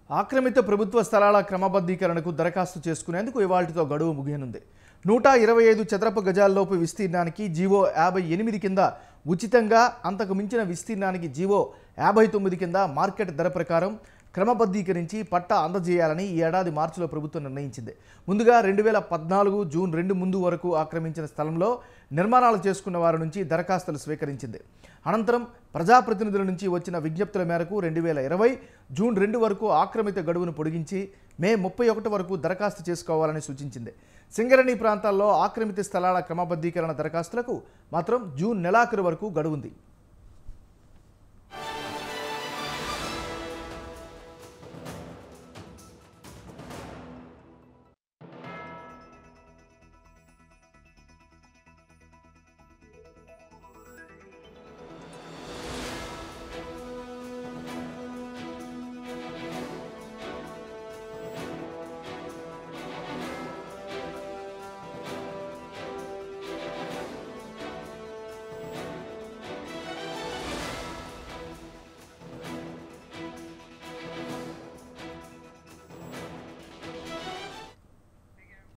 ఆక్రమిత ప్రభుత్వ స్థలాల క్రమబద్ధీకరణకు దరఖాస్తు చేసుకునేందుకు ఇవాళతో గడువు ముగియనుంది నూట ఇరవై ఐదు చదరపు గజాల్లోపు విస్తీర్ణానికి జీవో యాభై ఎనిమిది కింద ఉచితంగా అంతకు మించిన విస్తీర్ణానికి జీవో యాభై తొమ్మిది కింద మార్కెట్ ధర ప్రకారం క్రమబద్ధీకరించి పట్టా అందజేయాలని ఈ ఏడాది మార్చిలో ప్రభుత్వం నిర్ణయించింది ముందుగా రెండు వేల పద్నాలుగు జూన్ రెండు ముందు వరకు ఆక్రమించిన స్థలంలో నిర్మాణాలు చేసుకున్న వారి నుంచి దరఖాస్తులు స్వీకరించింది అనంతరం ప్రజాప్రతినిధుల నుంచి వచ్చిన విజ్ఞప్తుల మేరకు రెండు వేల ఇరవై జూన్ రెండు వరకు ఆక్రమిత గడువును పొడిగించి మే ముప్పై ఒకటి వరకు దరఖాస్తు చేసుకోవాలని సూచించింది సింగరణి ప్రాంతాల్లో ఆక్రమిత స్థలాల క్రమబద్ధీకరణ దరఖాస్తులకు మాత్రం జూన్ నెలాఖరు వరకు గడువుంది